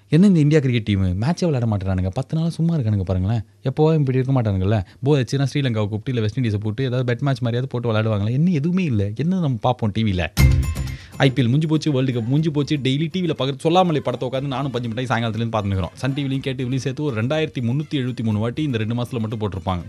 என்ன இந்த India cricket team மேட்சே விளையாட மாட்டேறானுங்க பத்து நாள் சும்மா இருக்கானுங்க பாருங்களேன் எப்போவா இப்படி இருக்க மாட்டானுங்கல்ல போ வச்சுன்னா ஸ்ரீலங்காவை கூப்பிட்டு இல்லை வெஸ்ட் இண்டீஸை போட்டு ஏதாவது பெட் மேட்ச் மாதிரியாவது போட்டு விளையாடுவாங்களா என்ன எதுவுமே இல்லை என்ன நம்ம பார்ப்போம் டிவியில் ஐபிஎல் முடிஞ்சு போச்சு வேர்ல்டு கப் முடிஞ்சு போச்சு டெய்லி டிவியில் பார்க்குறது சொல்லாமலே படத்தை உட்காந்து நானும் பஞ்சு மிட்டாய் சாயங்காலத்துலேருந்து பார்த்துக்கிறோம் சன் டிவிலையும் கேட்டு டிவிலையும் சேர்த்து ஒரு ரெண்டாயிரத்தி முந்நூற்றி எழுபத்தி மூணு வாட்டி இந்த ரெண்டு மாதத்தில் மட்டும் போட்டிருப்பாங்க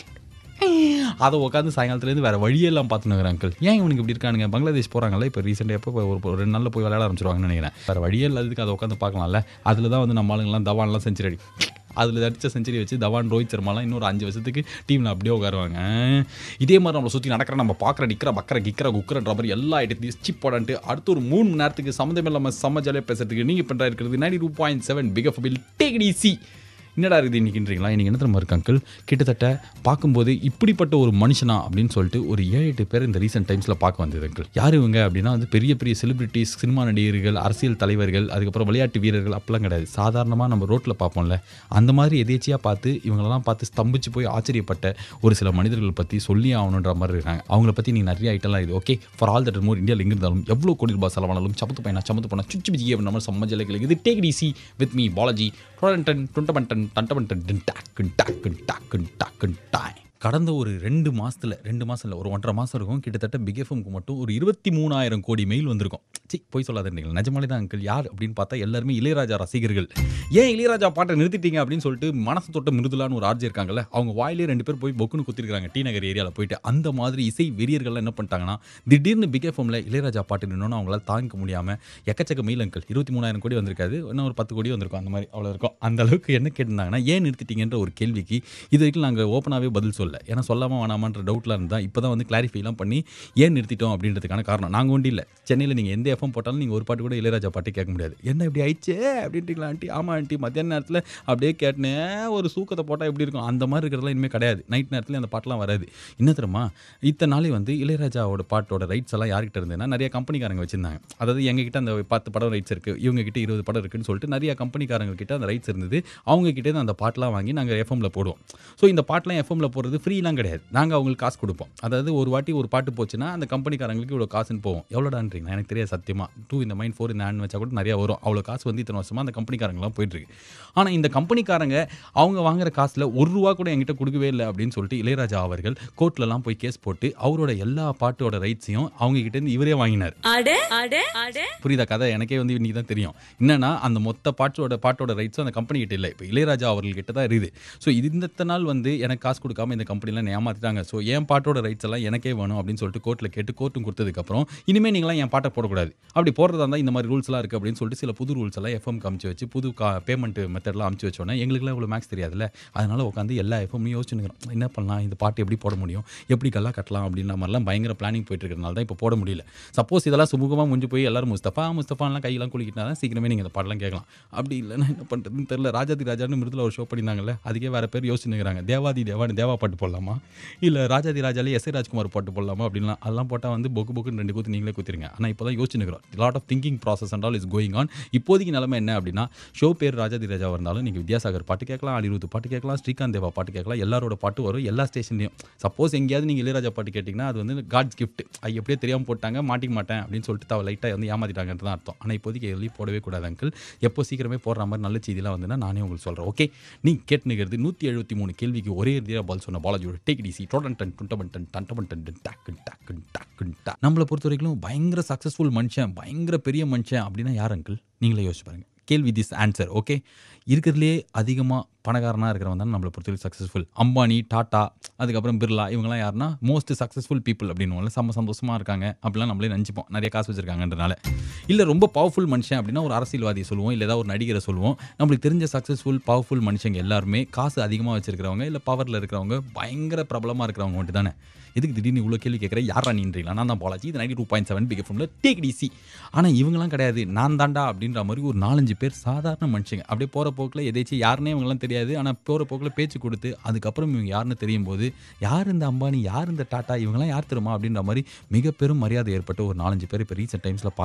அதை உட்காந்து சாயங்காலத்துலேருந்து வேறு வழியெல்லாம் பார்த்துன்னு அங்கிள் ஏன் இவனுக்கு இப்படி இருக்கானுங்க பங்களாதேஷ் போகிறாங்கல்ல இப்போ ரீசெண்டாக எப்போ ஒரு ஒரு ரெண்டு நாளில் போய் விளையாட ஆரம்பிச்சிருவாங்கன்னு நினைக்கிறேன் வேறு வழியே இல்லாததுக்கு அதை உட்காந்து பார்க்கலாம்ல அதில் தான் வந்து நம்ம ஆளுங்கெல்லாம் தவான்லாம் செஞ்சுரி அடி அதில் அடித்த செஞ்சுரி வச்சு தவான் ரோஹித் சர்மாலாம் இன்னொரு அஞ்சு வருஷத்துக்கு டீமில் அப்படியே உட்காருவாங்க இதே மாதிரி நம்மளை சுற்றி நடக்கிற நம்ம பார்க்குற நிற்கிற பக்கற கிக்கிற குக்கிற மாதிரி எல்லா இடத்தையும் ஸ்டிப் போடான்ட்டு அடுத்து ஒரு மூணு மணி நேரத்துக்கு சம்மந்தம் இல்லாமல் செம்ம ஜாலியாக பேசுறதுக்கு நீங்கள் பண்ணுறா இருக்கிறது ninety two point seven big ஆஃப் பில் டேக் சி என்னடா இருக்குது இன்றைக்கின்றீங்களா இன்றைக்கி என்ன தெரியுமா இருக்கு அங்கிள் கிட்டத்தட்ட பார்க்கும்போது இப்படிப்பட்ட ஒரு மனுஷனா அப்படின்னு சொல்லிட்டு ஒரு ஏழு எட்டு பேர் இந்த ரீசெண்ட் டைம்ஸில் பார்க்க வந்தது அங்கிள் யார் இவங்க அப்படின்னா வந்து பெரிய பெரிய செலிபிரிட்டிஸ் சினிமா நடிகர்கள் அரசியல் தலைவர்கள் அதுக்கப்புறம் விளையாட்டு வீரர்கள் அப்பெல்லாம் கிடையாது சாதாரணமாக நம்ம ரோட்டில் பார்ப்போம்ல அந்த மாதிரி எதேச்சியாக பார்த்து இவங்களெல்லாம் பார்த்து ஸ்தம்பிச்சு போய் ஆச்சரியப்பட்ட ஒரு சில மனிதர்கள் பற்றி சொல்லி ஆகணுன்ற மாதிரி இருக்காங்க அவங்கள பற்றி நீங்கள் நிறைய ஐட்டம்லாம் இது okay for all that more இந்தியாவில் எங்கே இருந்தாலும் எவ்வளோ கோடி ரூபாய் செலவானாலும் சமத்து பையனா சமத்து பண்ணா சுச்சு பிஜி அப்படின்ற மாதிரி சம்ம ஜலைகள் இது take it easy with me Balaji டொரண்டன் டுண்டமண்டன் டண்டமண்டன் டாக்குன் டாக்குன் டாக்குன் டாக்குன் டாய் கடந்த ஒரு ரெண்டு மாசத்துல ரெண்டு மாசம் இல்லை ஒரு ஒன்றரை மாசம் இருக்கும் கிட்டத்தட்ட பிக் எஃப்எம்க்கு மட்டும் ஒரு இருபத்தி மூணாயிரம் கோடி மெயில் வந்திருக்கும் சி போய் சொல்லாதீங்க நிஜமாலே தான் அங்கிள் யார் அப்படின்னு பார்த்தா எல்லாருமே இளையராஜா ரசிகர்கள் ஏன் இளையராஜா பாட்டை நிறுத்திட்டீங்க அப்படின்னு சொல்லிட்டு மனசு தொட்ட மிருதுலான்னு ஒரு ஆர்ஜி இருக்காங்கல்ல அவங்க வாயிலே ரெண்டு பேர் போய் பொக்குன்னு குத்திருக்காங்க டி நகர் ஏரியாவில் போயிட்டு அந்த மாதிரி இசை வெறியர்கள்லாம் என்ன பண்ணிட்டாங்கன்னா திடீர்னு பிக் எஃப்எம்ல இளையராஜா பாட்டு நின்னோன்னு அவங்களால தாங்க முடியாமல் எக்கச்சக்க மெயில் அங்கிள் இருபத்தி மூணாயிரம் கோடி வந்திருக்காது இன்னும் ஒரு பத்து கோடி வந்திருக்கும் அந்த மாதிரி அவ்வளோ இருக்கும் அந்த அளவுக்கு என்ன கேட்டிருந்தாங்கன்னா ஏன் நிறுத்திட்டீங்கன்ற ஒரு கேள்விக்கு இது வரைக்கும் நாங்கள் ஓப்பனாகவே பதில் சொல்ல ஏன்னா சொல்லாமல் வேணாமான்ற டவுட்டில் இருந்தால் இப்போ தான் வந்து கிளாரிஃபைலாம் பண்ணி ஏன் நிறுத்திட்டோம் அப்படின்றதுக்கான காரணம் நாங்கள் ஒன்றும் இல்லை சென்னையில் நீங்கள் எந்த எஃப்எம் போட்டாலும் நீங்கள் ஒரு பாட்டு கூட இளையராஜா பாட்டு கேட்க முடியாது என்ன இப்படி ஆயிடுச்சே அப்படின்ட்டுங்களா ஆண்டி ஆமாம் ஆண்டி மத்தியான நேரத்தில் அப்படியே கேட்டேன் ஒரு சூக்கத்தை போட்டால் எப்படி இருக்கும் அந்த மாதிரி இருக்கிறதுலாம் இனிமேல் கிடையாது நைட் நேரத்தில் அந்த பாட்டெலாம் வராது என்ன தெரியுமா இத்தனை நாளே வந்து இளையராஜாவோட பாட்டோட ரைட்ஸ் எல்லாம் யார்கிட்ட இருந்ததுன்னா நிறைய கம்பெனிக்காரங்க வச்சிருந்தாங்க அதாவது எங்ககிட்ட அந்த பத்து படம் ரைட்ஸ் இருக்குது இவங்க கிட்ட இருபது படம் இருக்குன்னு சொல்லிட்டு நிறைய கம்பெனிக்காரங்க கிட்ட அந்த ரைட்ஸ் இருந்தது அவங்க கிட்டே தான் அந்த பாட்டெலாம் வாங்கி நாங்கள் எஃப்எம்ல போடுவோம் ஸோ இந்த பாட்டெலாம் எஃப்எம்ல போடுறது ஃப்ரீலாம் கிடையாது நாங்கள் அவங்களுக்கு காசு கொடுப்போம் அதாவது ஒரு வாட்டி ஒரு பாட்டு போச்சுன்னா அந்த கம்பெனிக்காரங்களுக்கு இவ்வளோ காசுன்னு போவோம் எவ்வளோடான்றீங்க எனக்கு தெரியாது சத்தியமாக டூ இந்த மைண்ட் ஃபோர் இந்த ஹேண்ட் வச்சா கூட நிறையா வரும் அவ்வளோ காசு வந்து இத்தனை வருஷமாக அந்த கம்பெனிக்காரங்களாம் போயிட்டுருக்கு ஆனால் இந்த கம்பெனிக்காரங்க அவங்க வாங்குற காசில் ஒரு ரூபா கூட என்கிட்ட கொடுக்கவே இல்லை அப்படின்னு சொல்லிட்டு இளையராஜா அவர்கள் கோர்ட்லலாம் போய் கேஸ் போட்டு அவரோட எல்லா பாட்டோட ரைட்ஸையும் அவங்க கிட்டேருந்து இவரே வாங்கினார் அட அட அட புரியுதா கதை எனக்கே வந்து இன்னைக்கு தான் தெரியும் என்னன்னா அந்த மொத்த பாட்டோட பாட்டோட ரைட்ஸும் அந்த கம்பெனி கிட்ட இல்லை இப்போ இளையராஜா அவர்கள்கிட்ட தான் இருக்குது ஸோ இது இந்த நாள் வந்து எனக்கு காசு கொடுக்காம இந்த கம்பெனிலாம் ஏமாத்திட்டாங்க ஸோ என் பாட்டோட ரைட்ஸ் எல்லாம் எனக்கே வேணும் அப்படின்னு சொல்லிட்டு கோர்ட்டில் கேட்டு கோர்ட்டும் கொடுத்ததுக்கப்புறம் இனிமேல் நீங்களாம் என் பாட்டை போடக்கூடாது அப்படி போடுறதா இருந்தால் இந்த மாதிரி ரூல்ஸ்லாம் இருக்குது அப்படின்னு சொல்லிட்டு சில புது ரூல்ஸ் எல்லாம் எஃப்எம் காமிச்சு வச்சு புது கா பேமெண்ட் மெத்தட்லாம் அமுச்சு வச்சோன்னே எங்களுக்குலாம் இவ்வளோ மேக்ஸ் தெரியாதுல்ல அதனால உட்காந்து எல்லா எஃப்எம்மையும் யோசிச்சுருக்கிறோம் என்ன பண்ணலாம் இந்த பாட்டு எப்படி போட முடியும் எப்படி கல்லா கட்டலாம் அப்படின்ற மாதிரிலாம் பயங்கர பிளானிங் போயிட்டு இருக்கிறனால தான் இப்போ போட முடியல சப்போஸ் இதெல்லாம் சுமூகமாக முடிஞ்சு போய் எல்லாரும் முஸ்தபா முஸ்தபான்லாம் கையெல்லாம் குளிக்கிட்டா தான் சீக்கிரமே நீங்கள் இந்த பாட்டெல்லாம் கேட்கலாம் அப்படி இல்லைன்னா என்ன பண்ணுறதுன்னு தெரியல ராஜாதி ராஜான்னு மிருதுல ஒரு ஷோ பண்ணியிருந்தாங்கல்ல அதுக்கே வேறு பேர் யோசிச்சுக்கிறாங்க தேவாதி தேவான்னு தேவா பாட்டு போடலாமா இல்லை ராஜாதி ராஜாலே எஸ் ஏ ராஜ்குமார் பாட்டு போடலாமா அப்படின்லாம் அதெல்லாம் போட்டால் வந்து பொக்கு பொக்குன்னு ரெண்டு கூத்து நீங்களே குத்திருங்க ஆனால் இப்போ தான் யோசிச்சுக்கிறோம் lot of thinking process and all is going on இப்போதைக்கு நிலைமை என்ன அப்படின்னா ஷோ பேர் ராஜாதி ராஜா இருந்தாலும் நீங்கள் வித்யாசாகர் பாட்டு கேட்கலாம் அனிருத் பாட்டு கேட்கலாம் ஸ்ரீகாந்த் தேவா பாட்டு கேட்கலாம் எல்லாரோட பாட்டு வரும் எல்லா ஸ்டேஷன்லையும் சப்போஸ் எங்கேயாவது நீங்கள் இளையராஜா பாட்டு கேட்டிங்கன்னா அது வந்து காட்ஸ் கிஃப்ட் அது எப்படியே தெரியாமல் போட்டாங்க மாட்டிக்க மாட்டேன் அப்படின்னு சொல்லிட்டு தவ லைட்டாக வந்து ஏமாத்திட்டாங்கன்றது தான் அர்த்தம் ஆனால் இப்போதைக்கு எதுலையும் போடவே கூடாது அங்கிள் எப்போ சீக்கிரமே போடுற மாதிரி நல்ல செய்திலாம் வந்துன்னா நானே உங்களுக்கு சொல்கிறேன் ஓகே நீ கேட்டுனுங்கிறது நூற்றி எழுபத்தி மூணு கேள்விக்கு ஒரே இறுதியாக பால் சொன்ன பாலாஜியோட டேக் டிசி டோடன் டன் டுண்டமன் டன் டண்டமன் டன் டாக்குன் டாக்குன் டாக்குன் டா நம்மளை பொறுத்த வரைக்கும் பயங்கர சக்ஸஸ்ஃபுல் மனுஷன் பயங்கர பெரிய மனுஷன் அப்படின்னா யார் அங்கிள் நீங்களே யோசிச்சு பாருங்க கேள்வி திஸ் ஆன்சர் ஓகே இருக்கிறதுலே அதிகமாக பணக்காரனாக இருக்கிறவன் தான் நம்மளை பொறுத்தவரைக்கும் சக்ஸஸ்ஃபுல் அம்பானி டாட்டா அதுக்கப்புறம் பிர்லா இவங்கலாம் யாருன்னா மோஸ்ட் சக்ஸஸ்ஃபுல் பீப்புள் அப்படின்னு செம்ம சந்தோஷமாக இருக்காங்க அப்படிலாம் நம்மளே நினச்சிப்போம் நிறைய காசு வச்சிருக்காங்கன்றனால இல்லை ரொம்ப பவர்ஃபுல் மனுஷன் அப்படின்னா ஒரு அரசியல்வாதியை சொல்லுவோம் இல்லை ஏதாவது ஒரு நடிகரை சொல்லுவோம் நம்மளுக்கு தெரிஞ்ச சக்ஸஸ்ஃபுல் பவர்ஃபுல் மனுஷங்க எல்லாருமே காசு அதிகமாக வச்சிருக்கிறவங்க இல்லை பவரில் இருக்கிறவங்க பயங்கர பிரபலமாக இருக்கிறவங்க மட்டும் தானே எதுக்கு திடீர்னு இவ்வளோ கேள்வி கேட்குறேன் யாரா நீன்றீங்களா நான் தான் பாலாஜி இது ninety two point seven big எஃப்எம்ல டேக் டிசி ஆனால் இவங்கலாம் கிடையாது நான் தாண்டா அப்படின்ற மாதிரி ஒரு நாலஞ்சு பேர் சாதாரண மனுஷங்க அப்படியே போகிற போக்கில் எதாச்சும் யாருன்னே இவங்கலாம் தெரியாது ஆனால் போகிற போக்கில் பேச்சு கொடுத்து அதுக்கப்புறம் இவங்க யாருன்னு தெரியும் போது யார் இந்த அம்பானி யார் இந்த டாட்டா இவங்கலாம் யார் தெரியுமா அப்படின்ற மாதிரி மிக பெரும் மரியாதை ஏற்பட்டு ஒரு நாலஞ்சு பேர் இப்போ ரீசெண்ட் டைம்ஸில் பார்க்க வந்து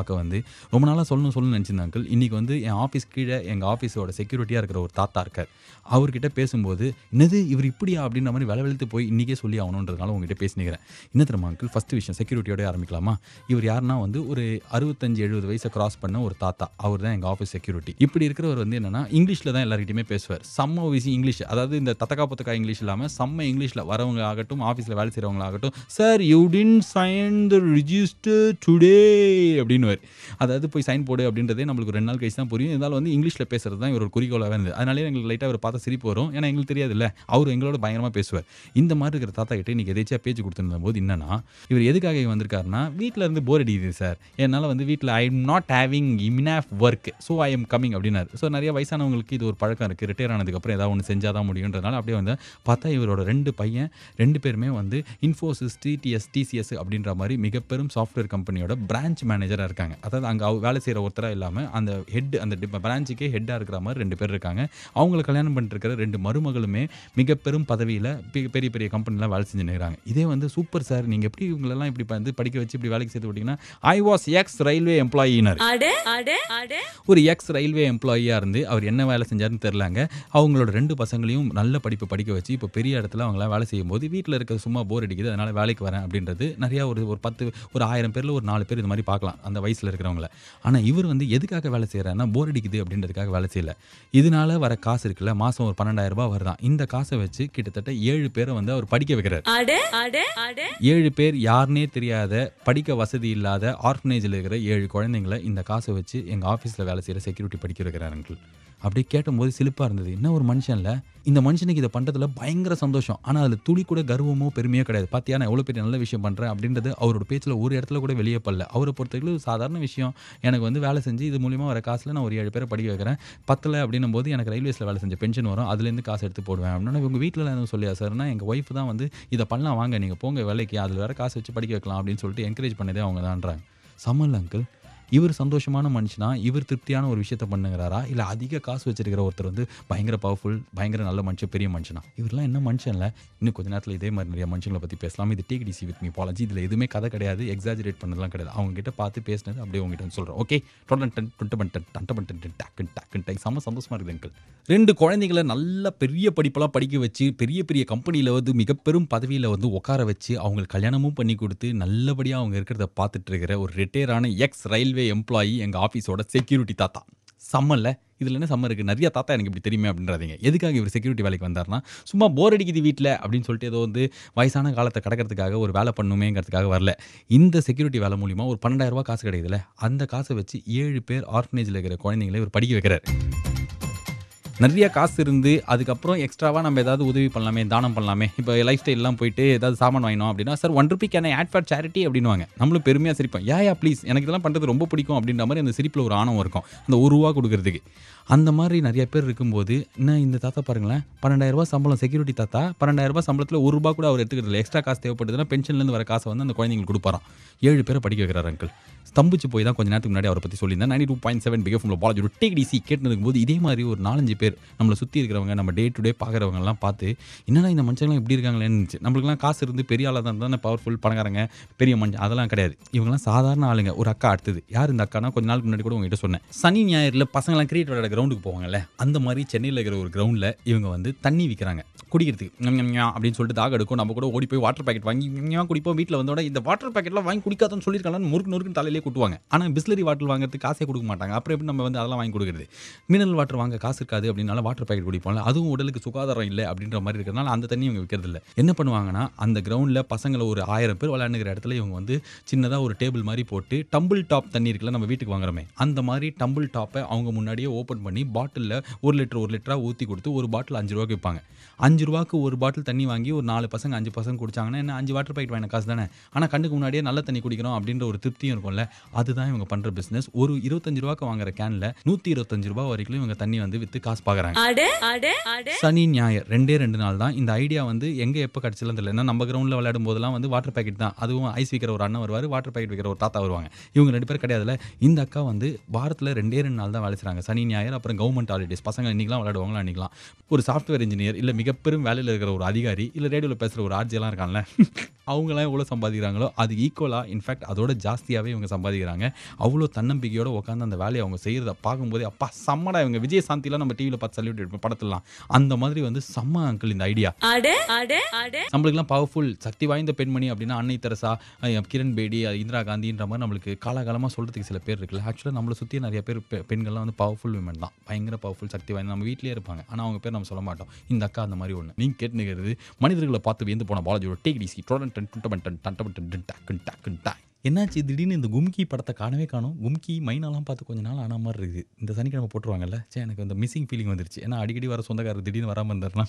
ரொம்ப நாளாக சொல்லணும் சொல்லணும்னு நினச்சிருந்தேன் அங்கிள் இன்றைக்கி வந்து என் ஆஃபீஸ் கீழே எங்கள் ஆஃபீஸோட செக்யூரிட்டியாக இருக்கிற ஒரு தாத்தா இருக்கார் அவர்கிட்ட பேசும்போது என்னது இவர் இப்படியா அப்படின்ற மாதிரி வேலை வெளுத்து போய் இன்றைக்கே சொல்லி ஆகணுன்றதுனால உங்ககிட்ட பேசினிக்கிறேன் என்ன தெரியுமா அங்கிள் ஃபஸ்ட்டு விஷயம் செக்யூரிட்டியோட ஆரம்பிக்கலாமா இவர் யாருன்னா வந்து ஒரு அறுபத்தஞ்சு எழுபது வயசை கிராஸ் பண்ண ஒரு தாத்தா அவர் தான் எங்கள் ஆஃபீஸ் செக்யூரிட்டி இப்படி இருக்கிறவர் வந்து என்னன்னா இங்கிலீஷில் தான் எல்லாருக்கிட்டையுமே பேசுவார் செம்ம விசி இங்கிலீஷ் அதாவது இந்த தத்தக்கா புத்தக்கா இங்கிலீஷ் இல்லாமல் செம்ம இங்கிலீஷில் வரவங்க ஆகட்டும் ஆஃபீஸில் வேலை செய்கிறவங்க ஆகட்டும் sir you didn't sign the register today அப்படின்னு அதாவது போய் சைன் போடு அப்படின்றதே நம்மளுக்கு ரெண்டு நாள் கழிச்சு தான் புரியும் இருந்தாலும் வந்து இங்கிலீஷில் பேசுறது தான் இவர் ஒரு குறிக்கோளாக இருந்தது அதனாலே எங்களுக்கு லைட்டாக அவர் பார்த்தா சிரிப்பு வரும் ஏன்னா எங்களுக்கு தெரியாதுல்ல அவர் எங்களோட பயங்கரமாக பேசுவார் இந்த மாதிரி இருக்கிற தாத்தா கிட்ட இன்னைக்கு எதாச்சியாக பேச்சு கொடுத்துருந்த போது என்னன்னா இவர் எதுக்காக இங்க வந்திருக்காருன்னா வீட்டில் இருந்து போர் அடிக்குது சார் என்னால் வந்து வீட்டில் I am not having enough work so I am coming அப்படின்னாரு ஸோ நிறைய வயசானவங்களுக்கு இது ஒரு பழக்கம் இருக்குது ரிட்டையர் ஆனதுக்கப்புறம் ஏதாவது ஒன்று செஞ்சால் தான் முடியுன்றதுனால அப்படியே வந்து பார்த்தா இவரோட ரெண்டு பையன் ரெண்டு பேருமே வந்து இன்ஃபோசிஸ் டிடிஎஸ் டிசிஎஸ் அப்படின்ற மாதிரி மிக பெரும் சாஃப்ட்வேர் கம்பெனியோட பிரான்ச் மேனேஜராக இருக்காங்க அதாவது அங்கே வேலை செய்கிற ஒருத்தராக இல்லாமல் அந்த ஹெட் அந்த பிரான்ச்சுக்கே ஹெட்டாக இருக்கிற மாதிரி ரெண்டு பேர் இருக்காங்க அவங்கள கல்யாணம் பண்ணிட்டு இருக்கிற ரெண்டு மருமகளுமே மிக பெரும் பதவியில் பெரிய பெரிய கம்பெனிலாம் வேலை செஞ்சுன்னு இருக்கிறாங்க இதே வந்து சூப்பர் சார் நீங்கள் எப்படி இவங்களெல்லாம் இப்படி வந்து படிக்க வச்சு இப்படி வேலைக்கு சேர்த்து விட்டீங்கன்னா I was ex railway employer அட அட அட ஒரு எக்ஸ் ரயில்வே எம்ப்ளாயியாக இருந்து அவர் என்ன வேலை செஞ்சாருன்னு தெரிலங்க அவங்களோட ரெண்டு பசங்களையும் நல்ல படிப்பு படிக்க வச்சு இப்போ பெரிய இடத்துல அவங்களாம் வேலை செய்யும் போது வீட்டில் இருக்க சும்மா போர் அடிக்குது அதனால் வேலைக்கு வரேன் அப்படின்றது நிறையா ஒரு ஒரு பத்து ஒரு ஆயிரம் பேரில் ஒரு நாலு பேர் இது மாதிரி பார்க்கலாம் அந்த வயசில் இருக்கிறவங்கள ஆனால் இவர் வந்து எதுக்காக வேலை செய்கிறாருன்னா போர் அடிக்குது அப்படின்றதுக்காக வேலை செய்யல இதனால வர காசு இருக்குல்ல மாதம் ஒரு பன்னெண்டாயிரம் ரூபாய் வருதான் இந்த காசை வச்சு கிட்டத்தட்ட ஏழு பேரை வந்து அவர் படிக்க வைக்கிறார் அட அட அட ஏழு பேர் யாருனே தெரியாத படிக்க வசதி இல்லாத ஆர்ஃபனேஜில் இருக்கிற ஏழு குழந்தைங்களை இந்த காசை வச்சு எங்கள் ஆஃபீஸில் வேலை செய்கிற செக்யூரிட்டி படிக்க வைக்கிறார் அங்கிள் அப்படியே கேட்டும்போது சிலிப்பாக இருந்தது என்ன ஒரு மனுஷன்ல இந்த மனுஷனுக்கு இதை பண்ணுறதுல பயங்கர சந்தோஷம் ஆனால் அதில் துளி கூட கர்வமோ பெருமையோ கிடையாது பார்த்தியா நான் எவ்வளோ பெரிய நல்ல விஷயம் பண்ணுறேன் அப்படின்றது அவரோட பேச்சில் ஒரு இடத்துல கூட வெளியே படல அவரை பொறுத்தவரைக்கும் இது சாதாரண விஷயம் எனக்கு வந்து வேலை செஞ்சு இது மூலியமாக வர காசில் நான் ஒரு ஏழு பேரை படிக்க வைக்கிறேன் பத்தில் அப்படின்னும் போது எனக்கு ரயில்வேஸில் வேலை செஞ்ச பென்ஷன் வரும் அதுலேருந்து காசு எடுத்து போடுவேன் அப்படின்னா உங்கள் வீட்டில் எதுவும் சொல்லியா சார்னா எங்கள் ஒய்ஃப் தான் வந்து இதை பண்ணலாம் வாங்க நீங்கள் போங்க வேலைக்கு அதில் வேற காசு வச்சு படிக்க வைக்கலாம் அப்படின்னு சொல்லிட்டு என்கரேஜ் பண்ணதே அவங்க தான்றாங்க சமல் அங்கிள் இவர் சந்தோஷமான மனுஷனா இவர் திருப்தியான ஒரு விஷயத்த பண்ணுங்கிறாரா இல்லை அதிக காசு வச்சிருக்கிற ஒருத்தர் வந்து பயங்கர பவர்ஃபுல் பயங்கர நல்ல மனுஷன் பெரிய மனுஷனா இவரெல்லாம் என்ன மனுஷன்ல இன்னும் கொஞ்ச நேரத்தில் இதே மாதிரி நிறைய மனுஷங்களை பற்றி பேசலாம் இது take it easy with me Balaji இதில் எதுவுமே கதை கிடையாது எக்ஸாஜரேட் பண்ணதெல்லாம் கிடையாது அவங்க கிட்ட பார்த்து பேசினது அப்படியே உங்ககிட்ட வந்து சொல்கிறேன் ஓகே டொடன் டன் டுட்டு பன் டன் டண்ட பன் டன் டக்குன் டக்குன் டை செம்ம சந்தோஷமா இருக்குது அங்கிள் ரெண்டு குழந்தைகளை நல்ல பெரிய படிப்பெல்லாம் படிக்க வச்சு பெரிய பெரிய கம்பெனியில் வந்து மிக பெரும் பதவியில் வந்து உட்கார வச்சு அவங்களுக்கு கல்யாணமும் பண்ணி கொடுத்து நல்லபடியாக அவங்க இருக்கிறத பார்த்துட்டு இருக்கிற ஒரு ரிட்டையரான எக்ஸ் ரயில்வே எம்ப்ளாயி எங்கள் ஆஃபீஸோட செக்யூரிட்டி தாத்தா சம்மல்ல இதில் என்ன சம்ம இருக்குது நிறைய தாத்தா எனக்கு இப்படி தெரியுமே அப்படின்றாதீங்க எதுக்காக இவர் செக்யூரிட்டி வேலைக்கு வந்தார்னா சும்மா போர் அடிக்குது வீட்டில் அப்படின்னு சொல்லிட்டு ஏதோ வந்து வயசான காலத்தை கடக்கிறதுக்காக ஒரு வேலை பண்ணுமேங்கிறதுக்காக வரல இந்த செக்யூரிட்டி வேலை மூலிமா ஒரு பன்னெண்டாயிரம் ரூபாய் காசு கிடைக்குதுல்ல அந்த காசை வச்சு ஏழு பேர் ஆர்ஃபனேஜில் இருக்கிற குழந்தைங்களை இவர் படிக்க வைக்கிறார் நிறைய காசு இருந்து அதுக்கப்புறம் எக்ஸ்ட்ராவாக நம்ம ஏதாவது உதவி பண்ணலாமே தானம் பண்ணலாமே இப்போ லைஃப் ஸ்டைல்லாம் போயிட்டு ஏதாவது சாமான் வாங்கினோம் அப்படின்னா sir one rupee can add for charity அப்படின்னுவாங்க நம்மளும் பெருமையாக சிரிப்போம் யா யா ப்ளீஸ் எனக்கு இதெல்லாம் பண்ணுறது ரொம்ப பிடிக்கும் அப்படின்ற மாதிரி அந்த சிரிப்பில் ஒரு ஆணவம் இருக்கும் அந்த ஒரு ரூபா கொடுக்கறதுக்கு அந்த மாதிரி நிறைய பேர் இருக்கும்போது என்ன இந்த தாத்தா பாருங்களேன் பன்னெண்டாயிரம் ரூபாய் சம்பளம் செக்யூரிட்டி தாத்தா பன்னெண்டாயிரம் ரூபாய் சம்பளத்தில் ஒரு ரூபா கூட அவர் எடுத்துக்கிறது இல்லை எக்ஸ்ட்ரா காசு தேவைப்படுதுன்னா பென்ஷன்லேருந்து வர காசை வந்து அந்த குழந்தைங்களுக்கு கொடுப்பாராம் ஏழு பேரை படிக்க வைக்கிறார் அங்கிள் ஸ்தம்பிச்சு போய் தான் கொஞ்ச நேரத்துக்கு முன்னாடி அவரை பற்றி சொல்லியிருந்தேன் ninety two point seven big ஃபோனில் பாலாஜி ஒரு டேக் டிசி கேட்டுனதுக்கு போது இதே மாதிரி ஒரு நாலஞ்சு பேர் நம்மளை சுற்றி இருக்கிறவங்க நம்ம டே டு டே பார்க்குறவங்கலாம் பார்த்து என்னடா இந்த மனுஷங்களாம் இப்படி இருக்காங்களேன்னு இருந்துச்சு நம்மளுக்குலாம் காசு இருந்து பெரிய ஆளாக தான் தானே பவர்ஃபுல் பணக்காரங்க பெரிய மனுஷன் அதெல்லாம் கிடையாது இவங்கலாம் சாதாரண ஆளுங்க ஒரு அக்கா அடுத்தது யார் இந்த அக்கானா கொஞ்ச நாளுக்கு முன்னாடி கூட உங்ககிட்ட சொன்னேன் சனி ஞாயிறில் பசங்களாம் கிரிக்கெட் விளையாட கிரவுண்டுக்கு போவாங்கல்ல அந்த மாதிரி சென்னையில் இருக்கிற ஒரு கிரவுண்டில் இவங்க வந்து தண்ணி விற்கிறாங்க குடிக்கிறதுக்கு ஞம் ஞம் ஞம் அப்படின்னு சொல்லிட்டு தாக எடுக்கும் நம்ம கூட ஓடி போய் வாட்டர் பாக்கெட் வாங்கி ஞம் ஞம் குடிப்போம் வீட்டில் வந்தோட இந்த வாட்டர் பாக்கெட்லாம் வாங்கி குடிக்காதன்னு சொல்லியிருக்காங்கன்னு முறுக்கு நொறுக்கு தலையிலே கொட்டுவாங்க ஆனால் பிஸ்லரி வாட்டர் வாங்குறதுக்கு காசே கொடுக்க மாட்டாங்க அப்புறம் எப்படி நம்ம வந்து அதெல்லாம் வாங்கி கொடுக்குறது மினரல் வாட்டர் வாங்க காசு இருக்காது அப்படின்னால வாட்டர் பாக்கெட் குடிப்போம்ல அதுவும் உடலுக்கு சுகாதாரம் இல்லை அப்படின்ற மாதிரி இருக்கிறதுனால அந்த தண்ணி இவங்க விற்கிறது இல்லை என்ன பண்ணுவாங்கன்னா அந்த கிரவுண்டில் பசங்களை ஒரு ஆயிரம் பேர் விளையாண்டுக்கிற இடத்துல இவங்க வந்து சின்னதாக ஒரு டேபிள் மாதிரி போட்டு டம்பிள் டாப் தண்ணி இருக்குல்ல நம்ம வீட்டுக்கு வாங்குறோமே அந்த மாதிரி டம்பிள் டாப்பை அவங்க முன்னாடியே ஓப்பன் பண்ணி பாட்டிலில் ஒரு லிட்டர் ஒரு லிட்டராக ஊற்றி கொடுத்து ஒரு பாட்டில் அஞ்சு ரூபாய்க்கு விற்பாங்க அஞ்சு ரூபாய்க்கு ஒரு பாட்டில் தண்ணி வாங்கி ஒரு நாலு பசங்க அஞ்சு பசங்க குடிச்சாங்கன்னா என்ன அஞ்சு வாட்டர் பாக்கெட் வாங்கின காசு தானே ஆனால் கண்ணுக்கு முன்னாடியே நல்ல தண்ணி குடிக்கிறோம் அப்படின்ற ஒரு திருப்தியும் இருக்கும்ல அதுதான் இவங்க பண்ணுற பிஸ்னஸ் ஒரு இருபத்தஞ்சு ரூபாய்க்கு வாங்குற கேனில் நூற்றி இருபத்தஞ்சு ரூபா வரைக்கும் இவங்க தண்ணி வந்து விற்று காசு காசு பார்க்குறாங்க அட அட அட சனி ஞாயிறு ரெண்டே ரெண்டு நாள் தான் இந்த ஐடியா வந்து எங்கே எப்போ கிடச்சலாம் தெரியல ஏன்னா நம்ம கிரவுண்டில் விளையாடும் போதெல்லாம் வந்து வாட்டர் பேக்கெட் தான் அதுவும் ஐஸ் விற்கிற ஒரு அண்ணன் வருவார் வாட்டர் பேக்கெட் விற்கிற ஒரு தாத்தா வருவாங்க இவங்க ரெண்டு பேர் கிடையாதுல இந்த அக்கா வந்து வாரத்தில் ரெண்டே ரெண்டு நாள் தான் வேலை செய்கிறாங்க சனி ஞாயிறு அப்புறம் கவர்மெண்ட் ஹாலிடேஸ் பசங்க இன்றைக்கெலாம் விளையாடுவாங்களா அன்றைக்கலாம் ஒரு சாஃப்ட்வேர் இன்ஜினியர் இல்லை மிகப்பெரும் வேலையில் இருக்கிற ஒரு அதிகாரி இல்லை ரேடியோவில் பேசுகிற ஒரு ஆர்ஜியெல்லாம் இருக்காங்கல்ல அவங்களாம் எவ்வளோ சம்பாதிக்கிறாங்களோ அது ஈக்குவலாக இன்ஃபேக்ட் அதோட ஜாஸ்தியாகவே இவங்க சம்பாதிக்கிறாங்க அவ்வளோ தன்னம்பிக்கையோட உட்காந்து அந்த வேலையை அவங்க செய்கிறத பார்க்கும்போதே அப்பா செம்மடா இவங்க விஜய் சாந்திலாம் நம்ம டிவியில் பார்த்து சல்யூட் எடுப்போம் படத்துலாம் அந்த மாதிரி வந்து செம்ம அங்கிள் இந்த ஐடியா அட அட அட நம்மளுக்குலாம் பவர்ஃபுல் சக்தி வாய்ந்த பெண்மணி அப்படின்னா அன்னை தெரசா அஹ் கிரண் பேடி அஹ் இந்திரா காந்தின்ற மாதிரி நம்மளுக்கு காலகாலமாக சொல்கிறதுக்கு சில பேர் இருக்குல்ல ஆக்சுவலாக நம்மளை சுற்றி நிறைய பேர் பெ- பெண்கள்லாம் வந்து பவர்ஃபுல் விமன் தான் பயங்கர பவர்ஃபுல் சக்தி வாய்ந்த நம்ம வீட்லேயே இருப்பாங்க ஆனால் அவங்க பேர் நம்ம சொல்ல மாட்டோம் இந்த அக்கா அந்த மாதிரி ஒன்று நீங்கள் கேட்டுக்கிறது மனிதர்களை பார்த்து வியந்து போன பாலாஜியோட டேக் டிசி டொடன் டன் டுட்டபன் டன் டன்டபன் டன் டன் டக்குன் டக்குன் டா என்னாச்சு திடீர்னு இந்த கும்கி படத்தை காணவே காணும் கும்கி மைனாலாம் பார்த்து கொஞ்ச நாள் ஆன மாதிரி இருக்குது இந்த சனிக்கிழமை போட்டுருவாங்கல்ல சே எனக்கு அந்த மிஸ்ஸிங் ஃபீலிங் வந்துருச்சு ஏன்னா அடிக்கடி வர சொந்தக்காரர் திடீர்னு வராமல் இருந்தாருன்னா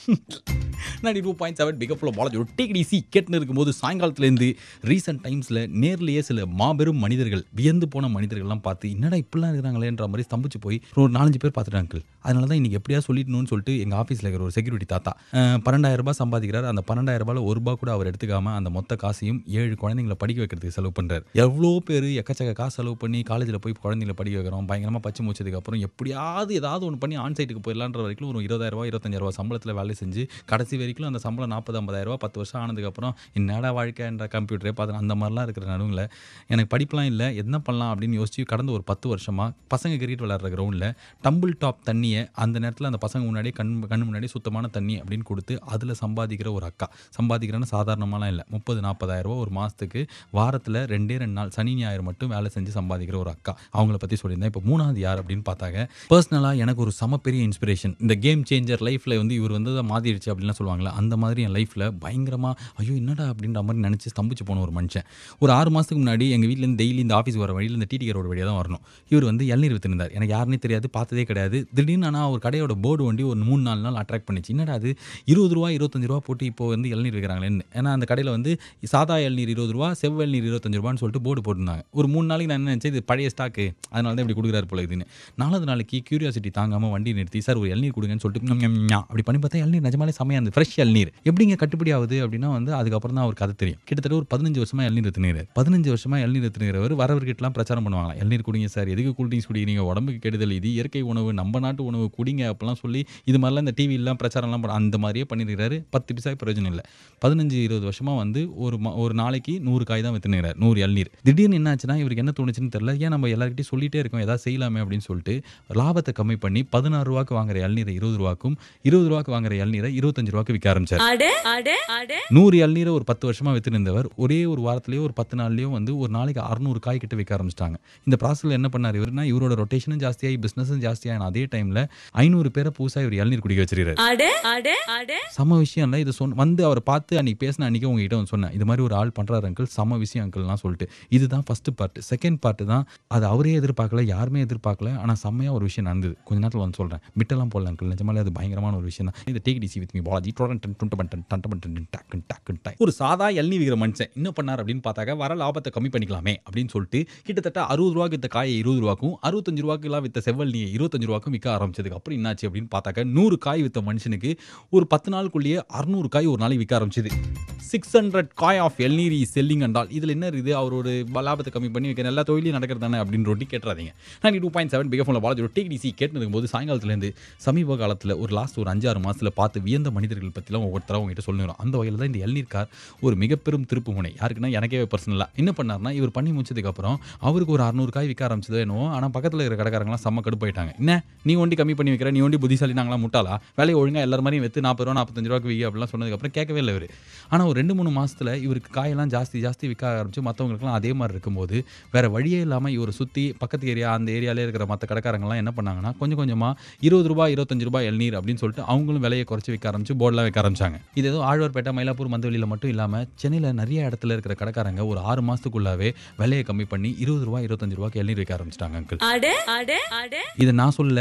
நைன்டி டூ பாயிண்ட் செவன் பிகப்பில் பாலாஜி டிகிடிசி கேட்டுன்னு இருக்கும்போது சாயங்காலத்துலேருந்து ரீசெண்ட் டைம்ஸில் நேர்லேயே சில மாபெரும் மனிதர்கள் வியந்து போன மனிதர்கள்லாம் பார்த்து என்னடா இப்படிலாம் இருக்கிறாங்களேன்ற மாதிரி ஸ்தம்பிச்சு போய் ஒரு நாலஞ்சு பேர் பார்த்துட்டாங்க uncle. அதனால தான் இன்றைக்கி எப்படியா சொல்லிடணும்னு சொல்லிட்டு எங்கள் ஆஃபீஸில் இருக்கிற ஒரு செக்யூரிட்டி தாத்தா அஹ், 12000 ரூபாய் சம்பாதிக்கிறார் அந்த 12000 ரூபாயில் ஒரு ரூபா கூட அவர் எடுத்துக்காம அந்த மொத்த காசையும் ஏழு குழந்தைங்களை படிக்க வைக்கிறதுக்கு செலவு பண்ணுறாரு எவ்வளோ பேர் எக்கச்சக்க காசு செலவு பண்ணி காலேஜில் போய் குழந்தைங்களை படிக்க வைக்கிறோம் பயங்கரமாக பச்சு முடிச்சதுக்கு அப்புறம் எப்படியாவது ஏதாவது ஒன்று பண்ணி ஆன் சைட்டுக்கு போயிடலான்ற வரைக்கும் ஒரு இருபதாயிரம் ரூபாய் இருபத்தஞ்சாயிரம் ரூபாய் சம்பளத்தில் வேலை செஞ்சு கடைசி வரைக்கும் அந்த சம்பளம் நாற்பது ஐம்பதாயிரம் ரூபாய் பத்து வருஷம் ஆனதுக்கப்புறம் என்னடா வாழ்க்கைன்ற கம்ப்யூட்டரே பார்த்து அந்த மாதிரிலாம் இருக்கிற நடுவில் எனக்கு படிப்புலாம் இல்லை என்ன பண்ணலாம் அப்படின்னு யோசிச்சு கடந்த ஒரு பத்து வருஷமாக பசங்க கிரிக்கெட் விளையாடுற கிரவுண்டில் டம்பிள் டாப் தண்ணியை அந்த நேரத்தில் அந்த பசங்க முன்னாடியே கண் கண் முன்னாடி சுத்தமான தண்ணி அப்படின்னு கொடுத்து அதில் சம்பாதிக்கிற ஒரு அக்கா சம்பாதிக்கிறேன்னு சாதாரணமாலாம் இல்லை முப்பது நாற்பதாயிரம் ரூபா ஒரு மாதத்துக்கு வாரத்தில் ரெண்டே ரெண்டு நாள் சனி ஞாயிறு மட்டும் வேலை செஞ்சு சம்பாதிக்கிற ஒரு அக்கா அவங்கள பற்றி சொல்லியிருந்தேன் இப்போ மூணாவது யார் அப்படின்னு பார்த்தாங்க பர்சனலாக எனக்கு ஒரு சம பெரிய இன்ஸ்பிரேஷன் இந்த கேம் சேஞ்சர் லைஃப்பில் வந்து இவர் வந்து தான் மாறிடுச்சு அப்படின்லாம் சொல்லுவாங்களே அந்த மாதிரி என் லைஃப்பில் பயங்கரமாக ஐயோ என்னடா அப்படின்ற மாதிரி நினச்சி ஸ்தம்பிச்சு போன ஒரு மனுஷன் ஒரு ஆறு மாதத்துக்கு முன்னாடி எங்கள் வீட்டிலேருந்து டெய்லி இந்த ஆஃபீஸ் வர வழியில் இந்த டிடி ரோடு வழியாக தான் வரணும் இவர் வந்து இளநீர் வித்துருந்தார் எனக்கு யாருனே தெரியாது பார்த்ததே கிடையாது திடீர்னு ஆனால் ஒரு கடையோட போர்டு வண்டி ஒரு மூணு நாலு நாள் அட்ராக்ட் பண்ணிச்சு என்னடா அது இருபது ரூபா இருபத்தஞ்சு ரூபா போட்டு இப்போ வந்து இளநீர் விற்கிறாங்களேன்னு ஏன்னா அந்த கடையில் வந்து சாதா இளநீர் இருபது ரூபா செவ்வ இளநீர் இருபத்தஞ்சு ரூபான்னு சொல்லிட்டு போர்டு போட்டிருந்தாங்க ஒரு மூணு நாளைக்கு நான் என்ன நினச்சேன் இது பழைய ஸ்டாக்கு அதனால தான் இப்படி கொடுக்குறாரு போல இதுன்னு நாலாவது நாளைக்கு கியூரியாசிட்டி தாங்காமல் வண்டி நிறுத்தி சார் ஒரு இளநீர் கொடுங்கன்னு சொல்லிட்டு ஞம், ஞம், ஞம் அப்படி பண்ணி பார்த்தா இளநீர் நிஜமாலே செமையாக இருந்தது ஃப்ரெஷ் இளநீர் எப்படிங்க கட்டுப்படி ஆகுது அப்படின்னா வந்து அதுக்கப்புறம் தான் அவர் கதை தெரியும் கிட்டத்தட்ட ஒரு பதினஞ்சு வருஷமா இளநீர் எடுத்துனீர் பதினஞ்சு வருஷமா இளநீர் எடுத்துனீரவர் வரவர்கிட்டலாம் பிரச்சாரம் பண்ணுவாங்க இளநீர் குடிங்க சார் எதுக்கு கூல் ட்ரிங்க்ஸ் குடிக்கிறீங்க உடம்புக்கு கெடுதல் இது இயற்கை உணவு நம்ம நாட்டு உணவு குடிங்க அப்படிலாம் சொல்லி இது மாதிரிலாம் இந்த டிவிலாம் பிரச்சாரம்லாம் பண்ண அந்த மாதிரியே பண்ணியிருக்காரு பத்து பிசா பிரயோஜனம் இல்லை பதினஞ்சு இருபது வருஷமா வந்து ஒரு ம- ஒரு நாளைக்கு நூறு காய் தான் வித்துனுறாரு நூறு இளநீர் திடீர்னு என்னாச்சுன்னா இவருக்கு என்ன தோணுச்சுன்னு தெரியல ஏன் நம்ம எல்லார்கிட்டையும் சொல்லிட்டே இருக்கோம் ஏதாவது செய்யலாமே அப்படின்னு சொல்லிட்டு லாபத்தை கம்மி பண்ணி பதினாறு ரூபாய்க்கு வாங்குற இளநீரை இருபது ரூபாக்கும் இருபது ரூபாய்க்கு வாங்குற இளநீரை இருபத்தஞ்சு ரூபாய்க்கு விற்க ஆரம்பிச்சார் அட அட அட நூறு இளநீரை ஒரு பத்து வருஷமா வித்துருந்தவர் ஒரே ஒரு வாரத்திலேயோ ஒரு பத்து நாள்லயோ வந்து ஒரு நாளைக்கு அறுநூறு காய் கிட்ட விற்க ஆரம்பிச்சிட்டாங்க இந்த ப்ராசஸில் என்ன பண்ணார் இவருனா இவரோட ரொட்டேஷனும் ஜாஸ்தியாகி பிஸ்னஸும் ஜாஸ்தியான அதே டைமில் ஐநூறு பேரை புதுசாக இவர் இளநீர் குடிக்க வச்சிருக்காரு அட அட அட சம விஷயம் இல்லை இது சொன்ன வந்து அவரை பார்த்து அன்னைக்கு பேசின அன்றைக்கி உங்ககிட்ட வந்து சொன்னேன் இது மாதிரி ஒரு ஆள் பண்ணுறாரு அங்கிள் சம விஷயம் அங்கிள்லாம் சொல்லிட்டு இதுதான் ஃபஸ்ட்டு பார்ட் செகண்ட் பார்ட்டு தான் அது அவரே எதிர்பார்க்கல யாருமே எதிர்பார்க்கல ஆனால் செம்மையாக ஒரு விஷயம் நடந்தது கொஞ்ச நேரத்தில் வந்து சொல்கிறேன் பிட்டெல்லாம் போடல அங்கிள் நிஜமாலே அது பயங்கரமான ஒரு விஷயம் தான் இந்த take it easy with me Balaji டொடன் டன் டுண்ட பண்டன் டண்ட பண்டன் டக்குன் டக்குன் டை ஒரு சாதா எல்னி விகிற மனுஷன் என்ன பண்ணார் அப்படின்னு பார்த்தாக்க வர லாபத்தை கம்மி பண்ணிக்கலாமே அப்படின்னு சொல்லிட்டு கிட்டத்தட்ட அறுபது ரூபாய்க்கு வித்த காயை இருபது ரூபாக்கும் அறுபத்தஞ்சு ரூபாய்க்குலாம் வித்த செவ்வல் நீ இருபத்தஞ்சு ரூபாய்க்கும் விற்க ஆரம்பிச்சதுக்கு அப்புறம் என்னாச்சு அப்படின்னு பார்த்தாக்க நூறு காய் வித்த மனுஷனுக்கு ஒரு பத்து நாளுக்குள்ளேயே அறுநூறு காய் ஒரு நாளைக்கு விற்க ஆரம்பிச்சது சிக்ஸ் ஹண்ட்ரட் காய் ஆஃப் எல்நீரி செல்லிங் அண்டால் இதில் என்ன இருக்குது அவரோட லாபத்தை கம்மி பண்ணி வைக்கிற எல்லா தொழிலையும் நடக்கிறது தானே அப்படின்னு ரொட்டி கேட்டுறாதீங்க நான் டூ பாயிண்ட் செவன் பிகே ஃபோனில் பாலாஜி டேக் டிசி கேட்டு போது சாயங்காலத்துலேருந்து சமீப காலத்தில் ஒரு லாஸ்ட் ஒரு அஞ்சாறு மாதத்தில் பார்த்து வியந்த மனிதர்கள் பற்றிலாம் ஒவ்வொருத்தராக உங்ககிட்ட சொல்லுறோம் அந்த வகையில் தான் இந்த எல்நீர் கார் ஒரு மிகப்பெரும் திருப்பு முனை யாருக்குன்னா எனக்கே பர்சனலாக என்ன பண்ணார்னா இவர் பண்ணி முடிச்சதுக்கப்புறம் அவருக்கு ஒரு அறுநூறு காய் விற்க ஆரம்பிச்சதோ என்னவோ ஆனால் பக்கத்தில் இருக்கிற கடைக்காரங்களாம் செம்ம கடுப்பாயிட்டாங்க என்ன நீ ஒண்டி கம்மி பண்ணி வைக்கிற நீ ஒண்டி புத்திசாலி நாங்களாம் முட்டாளா வேலையை ஒழுங்காக எல்லாரும் மாதிரியும் விற்று நாற்பது ரூபா நாற்பத்தஞ்சு ரூபாய்க்கு விற்க அப்படிலாம் சொன்னதுக்கப்புறம் கேட்கவே இல்லை இவர் ஆனால் ஒரு ரெண்டு மூணு மாசத்துல இவருக்கு காயெல்லாம் ஜாஸ்தி ஜாஸ்தி விற்க ஆரம்பிச்சு மற்றவங்களுக்குலாம் அதே மாதிரி இருக்கும்போது வேற வழியே இல்லாமல் இவரை சுற்றி பக்கத்து ஏரியா அந்த ஏரியாலே இருக்கிற மற்ற கடைக்காரங்கலாம் என்ன பண்ணாங்கன்னா கொஞ்சம் கொஞ்சமாக இருபது ரூபாய் இருபத்தஞ்சு ரூபாய் இளநீர் அப்படின்னு சொல்லிட்டு அவங்களும் விலையை குறைச்சி விற்க ஆரம்பிச்சு போர்டெலாம் வைக்க ஆரம்பிச்சாங்க இது ஏதோ ஆழ்வார்பேட்டை மயிலாப்பூர் மந்தவெளியில் மட்டும் இல்லாமல் சென்னையில் நிறைய இடத்துல இருக்கிற கடைக்காரங்க ஒரு ஆறு மாதத்துக்குள்ளாவே விலையை கம்மி பண்ணி இருபது ரூபாய் இருபத்தஞ்சு ரூபாய்க்கு இளநீர் விற்க ஆரம்பிச்சிட்டாங்க அங்கிள் அட அட அட இதை நான் சொல்லல இது வந்து